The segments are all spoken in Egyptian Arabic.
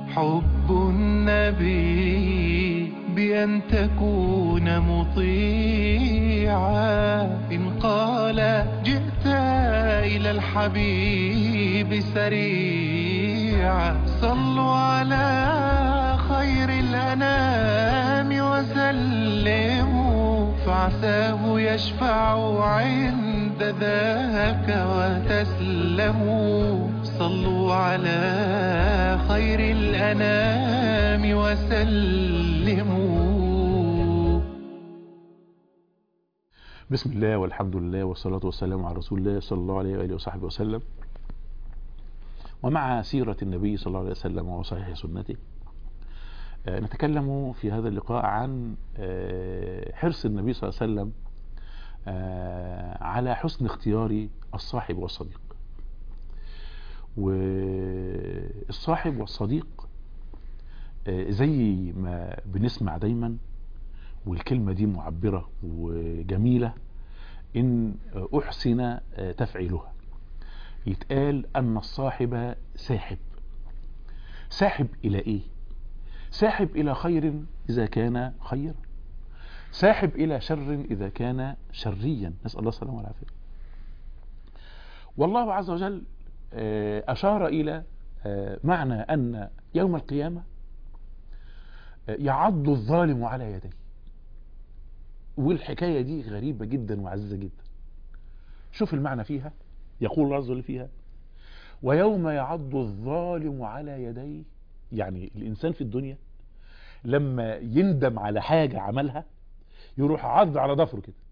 حب النبي بأن تكون مطيعا إن قال جئت إلى الحبيب سريعا صلوا على خير الأنام وسلموا فعساه يشفع عند ذاك وتسلموا صلوا على خير الأنام وسلموا بسم الله والحمد لله والصلاة والسلام على رسول الله صلى الله عليه وآله وصحبه وسلم ومع سيرة النبي صلى الله عليه وسلم وصحيح سنته آه، نتكلم في هذا اللقاء عن آه، حرص النبي صلى الله عليه وسلم آه، على حسن اختيار الصاحب والصديق والصاحب والصديق آه، زي ما بنسمع دايما والكلمة دي معبرة وجميلة إن أحسن آه، تفعيلها يتقال أن الصاحب ساحب ساحب إلى إيه ساحب إلى خير إذا كان خيرا ساحب إلى شر إذا كان شريا نسأل الله السلامة والعافية والله عز وجل آه، أشار إلى آه، معنى أن يوم القيامة آه، يعض الظالم على يديه والحكاية دي غريبة جدا وعزيزة جدا شوف المعنى فيها يقول الله عز وجل فيها ويوم يعض الظالم على يديه يعني الإنسان في الدنيا لما يندم على حاجة عملها يروح عض على ضفره كده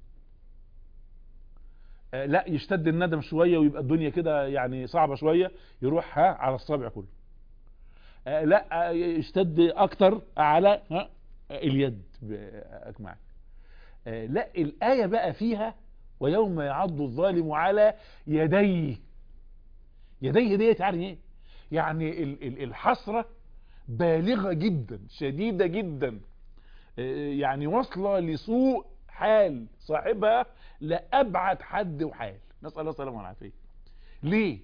آه، لا يشتد الندم شوية ويبقى الدنيا كده يعني صعبة شوية يروح ها على الصابع كله آه، لا آه، يشتد اكتر على ها اليد اجمع آه، لا الآية بقى فيها ويوم يعض الظالم على يديه يديه ديت يعني ايه يعني ال- ال- الحسرة بالغة جدا شديدة جدا آه، يعني واصلة لسوء حال صاحبها لأبعد حد وحال نسأل الله السلامة والعافية ليه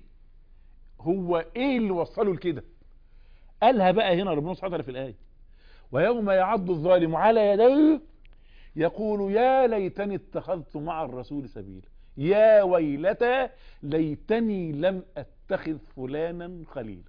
هو ايه اللي وصله لكده قالها بقى هنا ربنا سبحانه وتعالى في الآية ويوم يعض الظالم على يديه يقول يا ليتني اتخذت مع الرسول سبيلا يا ويلتى ليتني لم اتخذ فلانا خليلا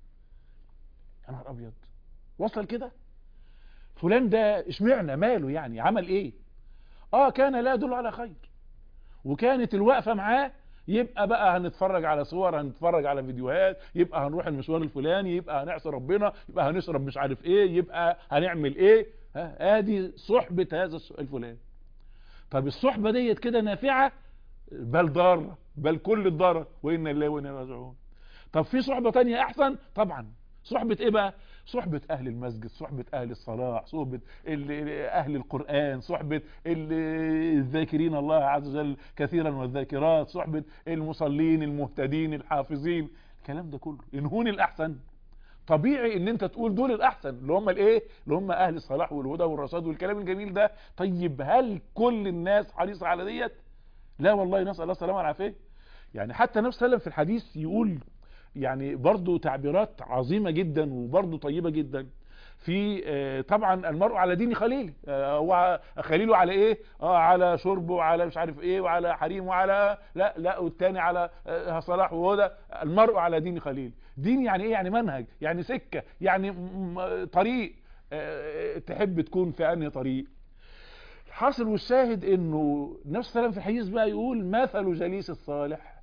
يا نهار ابيض وصل كده فلان ده اشمعنى ماله يعني عمل ايه اه كان لا يدل على خير وكانت الوقفة معاه يبقى بقى هنتفرج على صور هنتفرج على فيديوهات يبقى هنروح المشوار الفلاني يبقى هنعصي ربنا يبقى هنشرب مش عارف ايه يبقى هنعمل ايه ها ادي صحبة هذا الس- الفلان طب الصحبة ديت كده نافعة بل ضارة بل كل الضرر وإنا لله وإنا إليه راجعون طب في صحبة تانية أحسن طبعا صحبة إيه بقى صحبة أهل المسجد صحبة أهل الصلاة صحبة ال- أهل القرآن صحبة ال- الذاكرين الله عز وجل كثيرا والذاكرات صحبة المصلين المهتدين الحافظين الكلام ده كله إنهون الأحسن طبيعي ان انت تقول دول الاحسن اللي هم الايه اللي هم اهل الصلاح والهدى والرشاد والكلام الجميل ده طيب هل كل الناس حريصه على ديت لا والله نسال الله السلامه والعافيه يعني حتى النبي صلى الله عليه وسلم في الحديث يقول يعني برضو تعبيرات عظيمة جدا وبرضو طيبة جدا في آه، طبعا المرء على دين خليله آه، هو خليله على ايه اه على شربه وعلى مش عارف ايه وعلى حريم وعلى لا لا والتاني على آه، صلاح وهدى المرء على دين خليل دين يعني ايه يعني منهج يعني سكة يعني م- م- طريق آه، تحب تكون في انهي طريق الحاصل والشاهد انه النبي صلى الله عليه وسلم في الحديث بقى يقول مثل جليس الصالح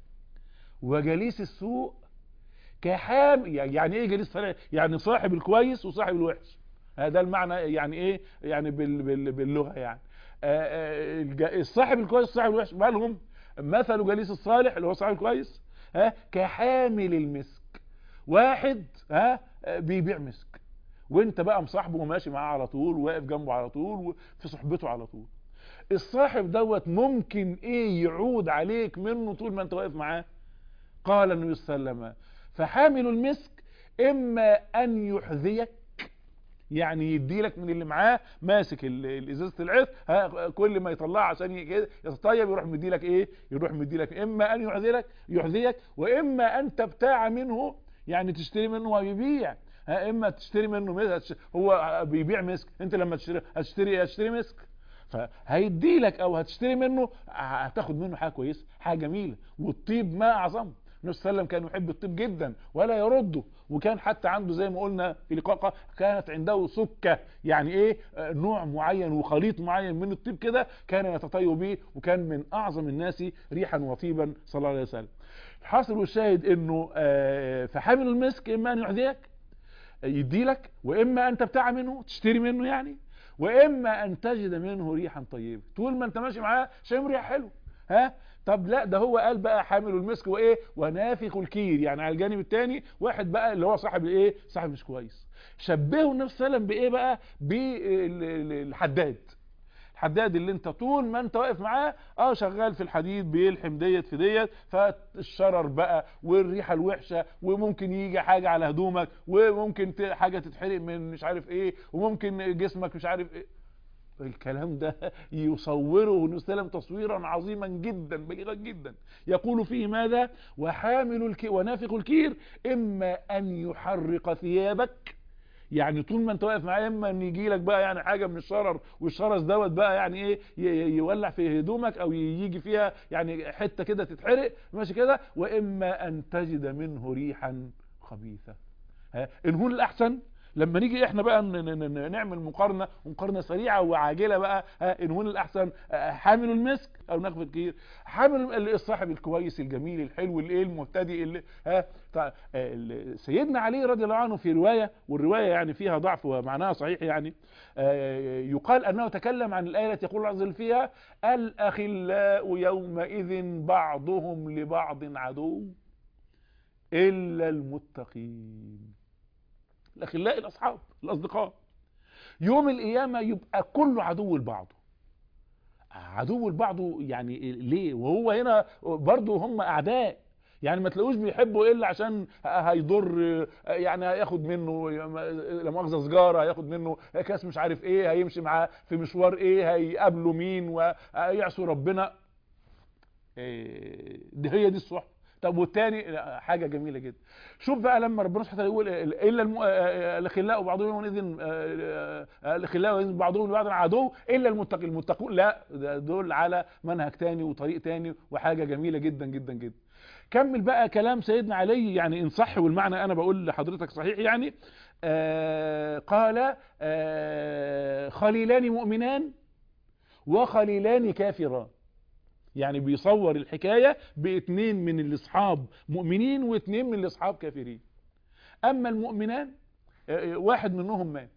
وجليس السوء كحام يعني ايه جليس صالح يعني صاحب الكويس وصاحب الوحش هذا المعنى يعني ايه يعني بال بال باللغه يعني آه، آه، الج- الصاحب الكويس وصاحب الوحش مالهم مثل جليس الصالح اللي هو صاحب الكويس ها كحامل المسك واحد ها آه، بيبيع مسك وانت بقى مصاحبه وماشي معاه على طول وواقف جنبه على طول وفي صحبته على طول الصاحب دوت ممكن ايه يعود عليك منه طول ما انت واقف معاه قال النبي صلى الله عليه وسلم فحامل المسك اما ان يحذيك يعني يدي لك من اللي معاه ماسك ال- الازازه العطر ها كل ما يطلعها عشان ي- كده يتطيب يروح مدي لك ايه يروح مدي لك اما ان يحذيك يحذيك واما ان تبتاع منه يعني تشتري منه ويبيع ها اما تشتري منه مسك هو بيبيع مسك انت لما تشتري هتشتري هتشتري مسك فهيدي لك او هتشتري منه هتاخد منه حاجه كويسه حاجه جميله والطيب ما اعظمه النبي صلى الله عليه وسلم كان يحب الطيب جدا ولا يرده وكان حتى عنده زي ما قلنا في لقاء كانت عنده سكه يعني ايه نوع معين وخليط معين من الطيب كده كان يتطيب به وكان من اعظم الناس ريحا وطيبا صلى الله عليه وسلم الحاصل والشاهد انه فحامل المسك اما ان يحذيك يديلك واما ان تبتاع منه تشتري منه يعني واما ان تجد منه ريحا طيبه طول ما انت ماشي معاه شايف ريح حلو ها طب لا ده هو قال بقى حامل المسك وايه ونافخ الكير يعني على الجانب الثاني واحد بقى اللي هو صاحب الايه صاحب مش كويس شبهه النبي صلى الله عليه وسلم بايه بقى بالحداد الحداد اللي انت طول ما انت واقف معاه اه شغال في الحديد بيلحم ديت في ديت فالشرر بقى والريحه الوحشه وممكن يجي حاجه على هدومك وممكن حاجه تتحرق من مش عارف ايه وممكن جسمك مش عارف ايه الكلام ده يصوره النبي صلى الله عليه وسلم تصويرا عظيما جدا بليغا جدا يقول فيه ماذا وحامل الكير ونافخ الكير اما ان يحرق ثيابك يعني طول ما انت واقف معاه اما ان يجي لك بقى يعني حاجه من الشرر والشرس دوت بقى يعني ايه يولع في هدومك او يجي فيها يعني حته كده تتحرق ماشي كده واما ان تجد منه ريحا خبيثه ها ان هو الاحسن لما نيجي احنا بقى نعمل مقارنه ومقارنه سريعه وعاجله بقى ان هو الاحسن حامل المسك او نخف الكير حامل الصاحب الكويس الجميل الحلو الايه المهتدي اللي ها سيدنا علي رضي الله عنه في روايه والروايه يعني فيها ضعف ومعناها صحيح يعني يقال انه تكلم عن الايه التي يقول الله عز وجل فيها الاخلاء يومئذ بعضهم لبعض عدو الا المتقين الاخلاء الاصحاب الاصدقاء يوم القيامه يبقى كله عدو لبعضه عدو لبعضه يعني ليه وهو هنا برضه هم اعداء يعني ما تلاقوش بيحبوا الا عشان هيضر يعني هياخد منه لا مؤاخذه سجاره هياخد منه كاس مش عارف ايه هيمشي معاه في مشوار ايه هيقابله مين ويعصوا ربنا دي هي دي الصحبه طب والتاني حاجة جميلة جدا شوف بقى لما ربنا سبحانه وتعالى يقول الا الم... الاخلاء بعضهم يومئذ الاخلاء بعضهم لبعض عدو الا المتقين المتقون لا دول على منهج تاني وطريق تاني وحاجة جميلة جدا جدا جدا كمل بقى كلام سيدنا علي يعني ان صح والمعنى انا بقول لحضرتك صحيح يعني آه قال آه خليلان مؤمنان وخليلان كافران يعني بيصور الحكاية باتنين من الاصحاب مؤمنين واتنين من الاصحاب كافرين اما المؤمنان واحد منهم مات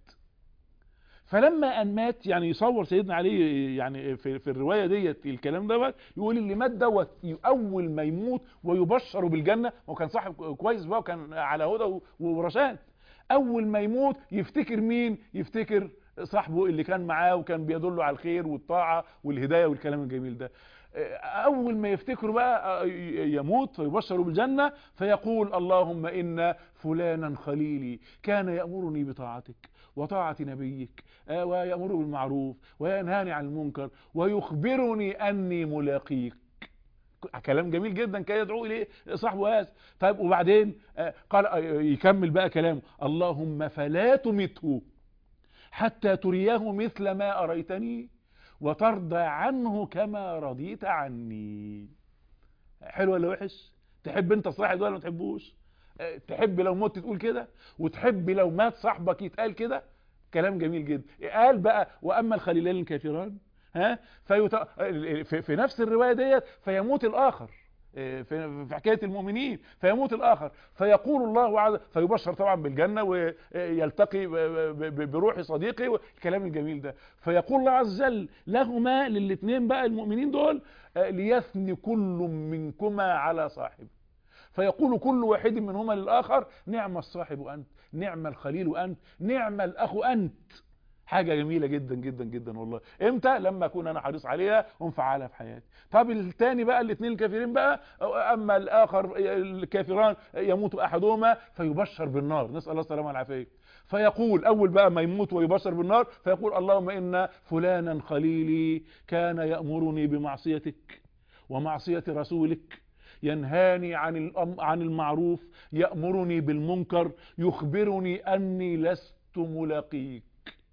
فلما ان مات يعني يصور سيدنا علي يعني في, في الروايه ديت الكلام دوت يقول اللي مات دوت اول ما يموت ويبشر بالجنه هو كان صاحب كويس بقى وكان على هدى ورشاد اول ما يموت يفتكر مين يفتكر صاحبه اللي كان معاه وكان بيدله على الخير والطاعه والهدايه والكلام الجميل ده اول ما يفتكروا بقى يموت فيبشروا بالجنة فيقول اللهم ان فلانا خليلي كان يأمرني بطاعتك وطاعة نبيك ويأمر بالمعروف وينهاني عن المنكر ويخبرني اني ملاقيك كلام جميل جدا كان يدعو اليه صاحبه هذا طيب وبعدين قال يكمل بقى كلام اللهم فلا تمته حتى ترياه مثل ما اريتني وترضى عنه كما رضيت عني حلو ولا وحش تحب انت صاحب ده ولا ما تحبوش تحب لو مت تقول كده وتحب لو مات صاحبك يتقال كده كلام جميل جدا قال بقى واما الخليلان الكافران ها فيت... في... في نفس الروايه ديت فيموت الاخر في حكايه المؤمنين فيموت الاخر فيقول الله عز فيبشر طبعا بالجنه ويلتقي بروح صديقه والكلام الجميل ده فيقول الله عز وجل لهما للاثنين بقى المؤمنين دول ليثني كل منكما على صاحبه فيقول كل واحد منهما للاخر نعم الصاحب انت نعم الخليل انت نعم الاخ انت حاجة جميلة جدا جدا جدا والله امتى لما اكون انا حريص عليها ومفعلها في حياتي طب التاني بقى الاثنين الكافرين بقى اما الاخر الكافران يموت احدهما فيبشر بالنار نسأل الله السلامة والعافية فيقول اول بقى ما يموت ويبشر بالنار فيقول اللهم ان فلانا خليلي كان يأمرني بمعصيتك ومعصية رسولك ينهاني عن الأم- عن المعروف يأمرني بالمنكر يخبرني أني لست ملاقيك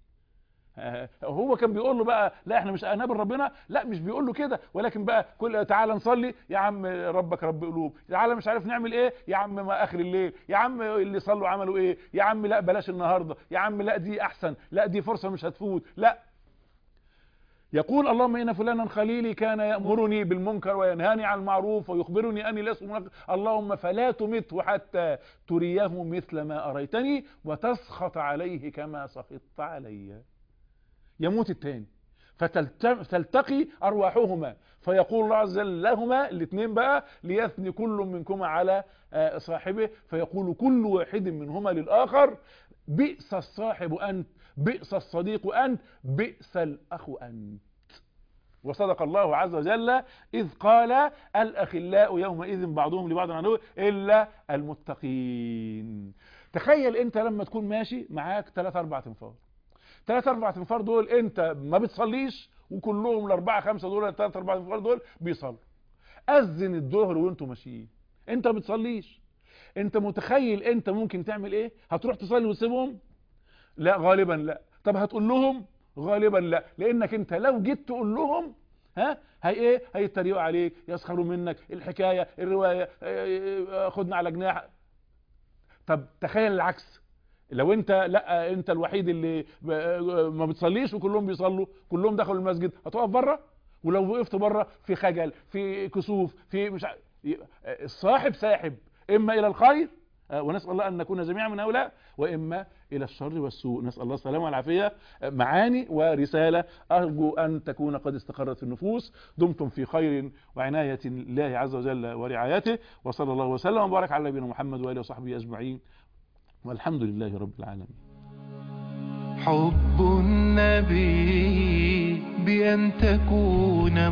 آه، هو كان بيقول له بقى لا احنا مش انابل ربنا لا مش بيقول له كده ولكن بقى كل تعالى نصلي يا عم ربك رب قلوب تعالى مش عارف نعمل ايه يا عم ما اخر الليل يا عم اللي صلوا عملوا ايه يا عم لا بلاش النهارده يا عم لا دي احسن لا دي فرصه مش هتفوت لا يقول اللهم ان فلانا خليلي كان يامرني بالمنكر وينهاني عن المعروف ويخبرني اني لست منافق اللهم فلا تمته حتى تريه مثل ما اريتني وتسخط عليه كما سخطت علي يموت التاني فتلتقي ارواحهما فيقول الله عز وجل لهما الاثنين بقى ليثني كل منكما على آه، صاحبه فيقول كل واحد منهما للاخر بئس الصاحب انت بئس الصديق انت بئس الاخ انت وصدق الله عز وجل إذ قال الأخلاء يومئذ بعضهم لبعض عدو إلا المتقين تخيل أنت لما تكون ماشي معاك 3 4 تنفار 3 4 تنفار دول أنت ما بتصليش وكلهم الأربعة خمسة دول 3 4 تنفار دول بيصلوا أذن الظهر وأنتوا ماشيين أنت ما بتصليش أنت متخيل أنت ممكن تعمل إيه هتروح تصلي وتسيبهم لا غالبا لا طب هتقول لهم غالبا لا لانك انت لو جيت تقول لهم ها هي ايه هيتريقوا عليك يسخروا منك الحكايه الروايه آه، خدنا على جناح طب تخيل العكس لو انت لا انت الوحيد اللي ب- آه، ما بتصليش وكلهم بيصلوا كلهم دخلوا المسجد هتقف بره ولو وقفت بره في خجل في كسوف في مش ع- يبقى الصاحب ساحب اما الى الخير آه، ونسال الله ان نكون جميعا من هؤلاء واما الى الشر والسوء نسال الله السلامه والعافيه آه، معاني ورساله ارجو ان تكون قد استقرت في النفوس دمتم في خير وعنايه الله عز وجل ورعايته وصلى الله وسلم وبارك على نبينا محمد واله وصحبه اجمعين والحمد لله رب العالمين حب النبي بأن تكون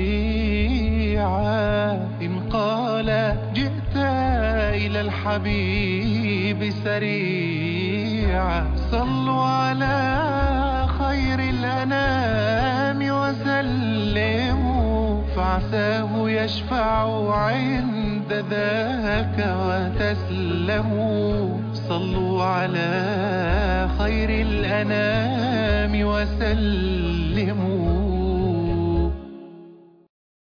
مطيعا إن قال جئت إلى الحبيب سريعا صلوا على خير الأنام وسلموا فعساه يشفع عند ذاك وتسلموا صلوا على خير الأنام وسلموا